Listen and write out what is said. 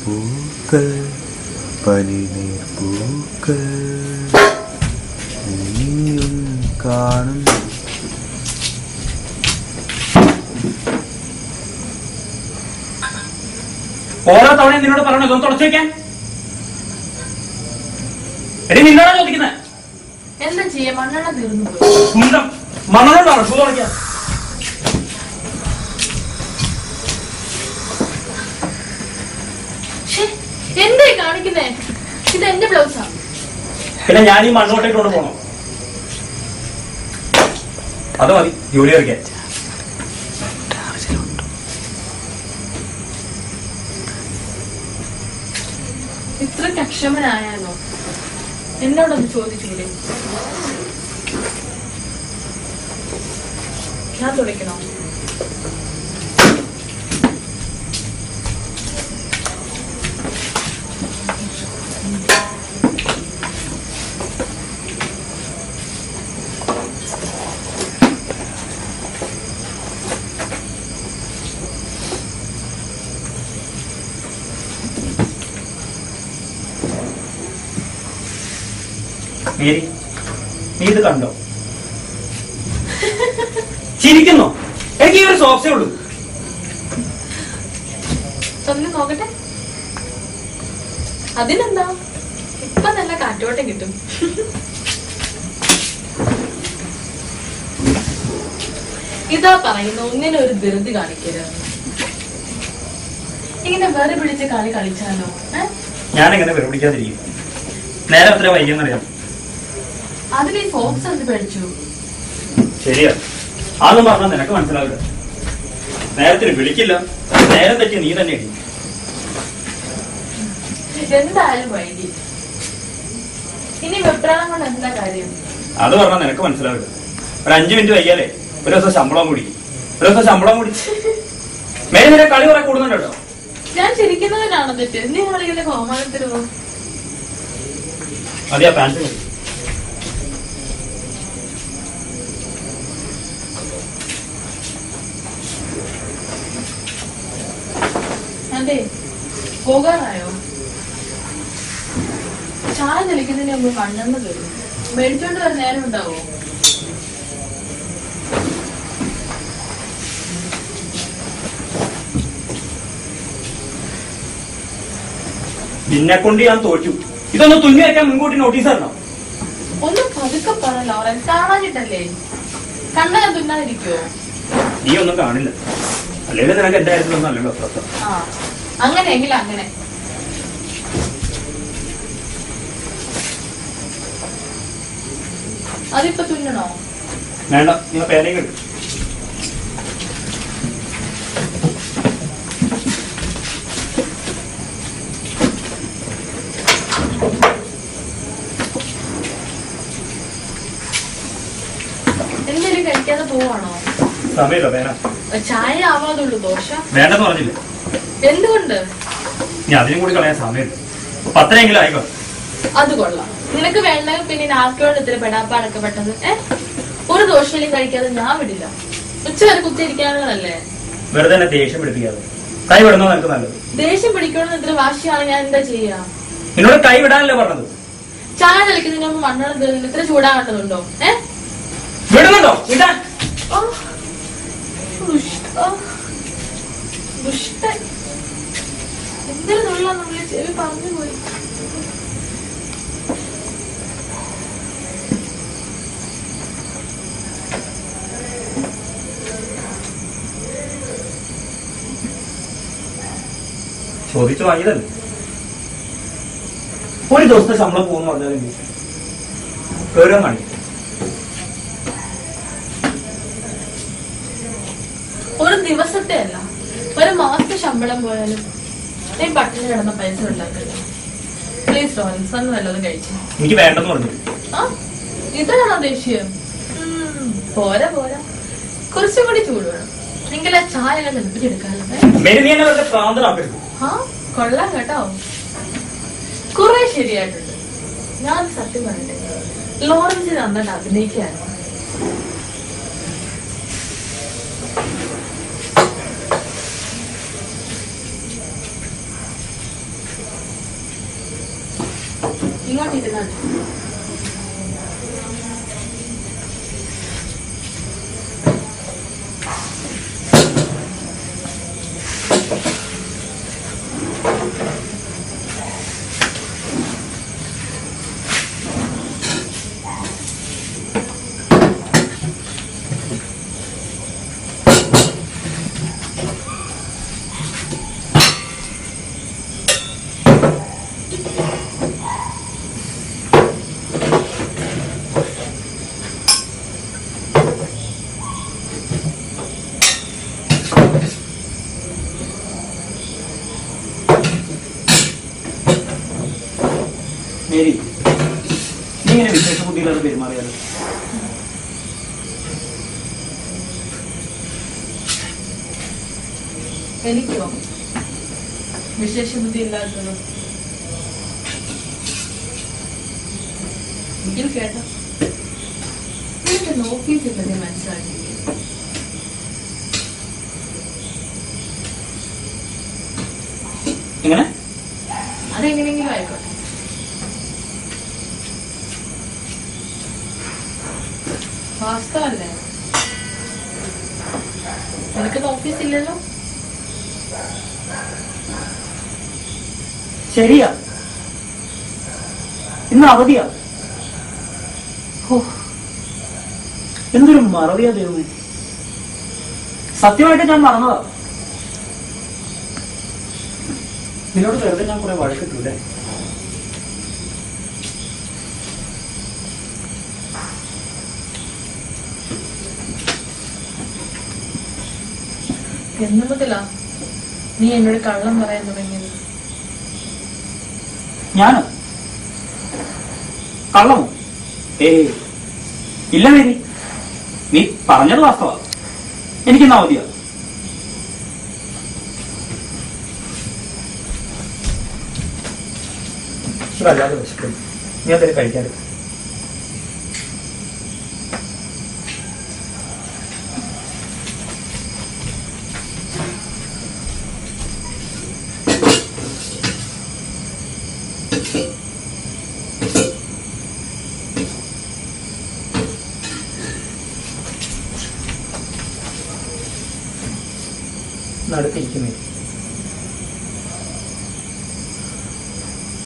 പൂക്കൾ പനിനീർ പൂക്കൾ നീയും കാണും ഓരോ തവണയും നിന്നോട് പറയണോ ഇതൊന്ന് തുടച്ചു വെക്കാൻ എടി നിന്നോടാ ചോദിക്കുന്നത് എന്താ ചെയ്യാ മണ്ണെണ്ണ തീർന്നു പോയി കുന്തം മണ്ണോണ്ടാണ് ഷൂ തുടയ്ക്കാൻ ശ്ശേ, എന്തായി കാണിക്കുന്നേ ഇത് എന്റെ ബ്ലൗസാ പിന്നെ ഞാൻ ഈ മണ്ണോട്ടേക്ക് കൊണ്ട് പോകണം അത് മതി ജോലി ഇറക്കാൻ ഇത്രയ്ക്ക് അക്ഷമനായാലോ എന്നോടൊന്ന് ചോദിച്ചൂടെ ഞാൻ തുടയ്ക്കണോ മേരി നീ ഇത് കണ്ടോ ചിരിക്കുന്നോ എനിക്ക് ഈ ഒരു സോക്സേ ഉള്ളൂ ഒന്ന് നോക്കട്ടെ അതിനെന്താ ഇപ്പൊ നല്ല കാറ്റോട്ടം കിട്ടും ഇതാ പറയുന്ന ഒന്നിനും ഒരു ധൃതി കാണിക്കരുത് ഇങ്ങനെ വേറെ പിടിച്ച് കളി കളിച്ചാലോ ഏ? ഞാൻ എങ്ങനെ വെറുപിടിക്കാതിരിക്കും നേരെ എത്ര വൈകിയെന്നറിയാം അതിന് ഈ ഫോക്സ് എന്ത് പേടിച്ചു ശരിയാ അതൊന്നും പറഞ്ഞാൽ നിനക്ക് മനസ്സിലാവില്ല നേരത്തിന് വിളിക്കില്ല നേരം തെറ്റി നീ തന്നെ ഇടിക്കും എന്തായാലും വൈകി ഇനി വെപ്രാളം കൊണ്ട് എന്താ കാര്യം അത് പറഞ്ഞാൽ നിനക്ക് മനസ്സിലാവില്ല ഒരു അഞ്ചു മിനിറ്റ് വൈകിയാലേ ഒരു ദിവസം ശമ്പളം കൂടി ഒരു ദിവസം ശമ്പളം കൂടി മേലെ നിന്നെ കളി കുറെ കൂടുന്നുണ്ട് കേട്ടോ ഞാൻ ചിരിക്കുന്നതിനാണോ തെറ്റ് നീ ആളുകളുടെ കോമാനത്തിലോ മതിയാ പാൻസ് മതി അതെ പോകാറായോ ചായ നിലയ്ക്കുന്നതിന് മുമ്പ് മണ്ണെണ്ണ തരും മേടിച്ചോണ്ട് വരാൻ നേരം ഉണ്ടാവോ നിന്നെ കൊണ്ട് ഞാൻ തോറ്റു ഇതൊന്ന് തുന്നി വെക്കാൻ മുൻകൂട്ടി നോട്ടീസ് തരണം ഒന്ന് പതുക്കെ പറ ലോറൻ കാണാനിട്ടല്ലേ കണ്ണാ തുന്നാതിരിക്കോ നീ ഒന്നും കാണില്ല അല്ലെങ്കിൽ നിനക്ക് എന്റെ കാര്യത്തിലൊന്നും അല്ലല്ലോ പ്രശ്നം ആ അങ്ങനെയെങ്കിൽ അങ്ങനെ അതിപ്പോ തുന്നണോ വേണ്ട നീ പേനയും കിട്ടും എന്തെങ്കിലും കഴിക്കാതെ പോവാണോ സമയമില്ല പേന ചായ ആവാതുള്ളൂ ദോശ വേണ്ടെന്ന് പറഞ്ഞില്ല എന്തുകൊണ്ട് നീ അതിനും കൂടി കളയാൻ സമയമില്ല പത്തരെങ്കിലും ആയിക്കോ അത് കൊള്ളാം നിനക്ക് വേണ്ടെങ്കിൽ പിന്നെ നാക്കിയോട് ഇത്ര പെടാപ്പാടൊക്കെ പെട്ടത് ഏ ഒരു ദോശയിലും കഴിക്കാതെ ഞാൻ വിടില്ല ഉച്ച വരെ കുത്തിയിരിക്കാനുള്ളതല്ലേ വെറുതെ എന്നെ ദേഷ്യം പിടിപ്പിക്കാതെ കൈ വിടുന്നോ നിനക്ക് നല്ലത് ദേഷ്യം പിടിക്കണമെന്ന് ഇത്ര വാശിയാണ് ഞാൻ എന്താ ചെയ്യാ നിന്നോട് കൈ വിടാനല്ലേ പറഞ്ഞത് ചായ കളിക്കുന്നതിന് മുമ്പ് മണ്ണെണ്ണ തീർന്ന് ഇത്ര ചൂടാകേണ്ടതുണ്ടോ ഏ വിടുന്നുണ്ടോ ഇതാ ആ, ദുഷ്ട. ആ, ദുഷ്ടൻ. എന്തൊരു നുള്ളാ നമ്മളെ ചെവി പറഞ്ഞു പോയി ചോദിച്ചു വാങ്ങിയതല്ലേ ഒരു ദിവസത്തെ ശമ്പളം പോകുന്നു പറഞ്ഞാലും കയറാൻ കാണിക്കും ഒരു ദിവസത്തെ അല്ല ഒരു മാസത്തെ ശമ്പളം പോയാലും നീ പട്ടിണി കിടന്ന പൈസ ഉണ്ടാക്കില്ല പ്ലീസ് ലോറൻസ് അന്ന് വല്ലതും കഴിച്ചു എനിക്ക് വേണ്ടെന്ന് പറഞ്ഞു ആ ഇതാണോ ദേഷ്യം ഉം, പോരാ പോരാ കുറച്ചും കൂടി ചൂട് വേണം എങ്കിൽ ആ ചായ ഞാൻ തെളിപ്പിച്ചെടുക്കാമല്ലോ ഏ? മേരി നീ എന്നെ വെറുതെ പ്രാന്തനാക്കരുത് ആ കൊള്ളാം കേട്ടോ കുറെ ശരിയായിട്ടുണ്ട് ഞാൻ സത്യം പറയട്ടെ ലോറൻസ് നന്നായിട്ട് അഭിനയിക്കുകയാണ് ഇങ്ങോട്ട് ഇരുന്നാണ് മേരി നീ ഇങ്ങനെ വിശേഷ ബുദ്ധിയില്ലാതെ പെരുമാറിയാലോ എനിക്കോ വിശേഷ ബുദ്ധി ഇല്ലാത്തത് എങ്കിൽ കേട്ടോ എനിക്കൊന്ന് ഓഫീസിൽ തന്നെ മനസ്സിലാക്കി എങ്ങനെ അതെങ്ങനെയെങ്കിലും ആയിക്കോട്ടെ വാസ്തവല്ലേ നിനക്ക് ഓഫീസ് ഇല്ലല്ലോ ശരിയാ ഇന്ന് അവധിയാ ഹോ എന്തൊരു മറവിയാ ദൈവമേ സത്യമായിട്ട് ഞാൻ മറന്നതാ നിന്നോട് വെറുതെ ഞാൻ കുറെ വഴക്കിട്ടൂല്ലേ എന്ന് മുതലാ നീ എന്നോട് കള്ളം പറയാൻ തുടങ്ങിയത് ഞാനോ കള്ളമോ ഏ ഇല്ല മേരി നീ പറഞ്ഞത് വാസ്തവ എനിക്കിന്ന് അവധിയാ വല്ലാതെ വിശക്കുന്നു നീ എന്തെങ്കിലും കഴിക്കാറ് നടുത്തിരിക്കുന്നേ